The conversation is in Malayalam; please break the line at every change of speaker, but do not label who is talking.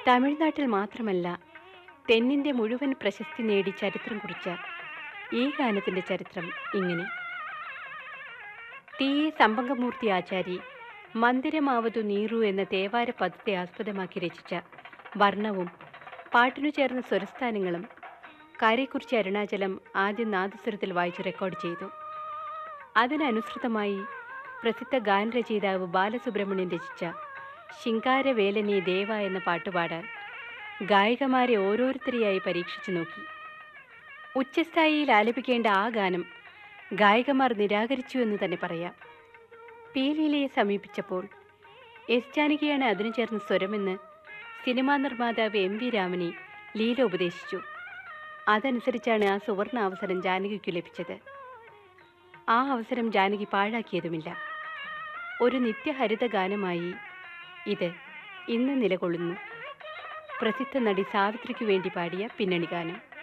തമിഴ്നാട്ടിൽ മാത്രമല്ല തെന്നിന്ത്യ മുഴുവൻ പ്രശസ്തി നേടി ചരിത്രം കുറിച്ച ഈ ഗാനത്തിൻ്റെ ചരിത്രം ഇങ്ങനെ ടി എ സമ്പംഗമൂർത്തി ആചാരി മന്ദിരമാവതു നീറു എന്ന തേവാര പദത്തെ ആസ്പദമാക്കി രചിച്ച വർണ്ണവും പാട്ടിനു ചേർന്ന സ്വരസ്ഥാനങ്ങളും കാരെക്കുറിച്ച് അരുണാചലം ആദ്യം നാദസ്വരത്തിൽ വായിച്ച് റെക്കോർഡ് ചെയ്തു അതിനനുസൃതമായി പ്രസിദ്ധ ഗാനരചയിതാവ് ബാലസുബ്രഹ്മണ്യൻ രചിച്ച ശിങ്കാരവേലനെ ദേവ എന്ന പാട്ടുപാടാൻ ഗായികമാരെ ഓരോരുത്തരെയായി പരീക്ഷിച്ചു നോക്കി ഉച്ചസ്ഥായിയിൽ ആലപിക്കേണ്ട ആ ഗാനം ഗായികമാർ നിരാകരിച്ചു എന്ന് തന്നെ പറയാം പി ലീലയെ സമീപിച്ചപ്പോൾ എസ് ജാനകിയാണ് അതിനു ചേർന്ന സ്വരമെന്ന് സിനിമാ നിർമ്മാതാവ് എം വി രാമനെ ലീല ഉപദേശിച്ചു അതനുസരിച്ചാണ് ആ സുവർണ അവസരം ജാനകിക്കു ലഭിച്ചത് ആ അവസരം ജാനകി പാഴാക്കിയതുമില്ല ഒരു നിത്യഹരിത ഗാനമായി ഇത് ഇന്ന് നിലകൊള്ളുന്നു പ്രസിദ്ധ നടി സാവിത്രിക്കു വേണ്ടി പാടിയ പിന്നണി ഗാനം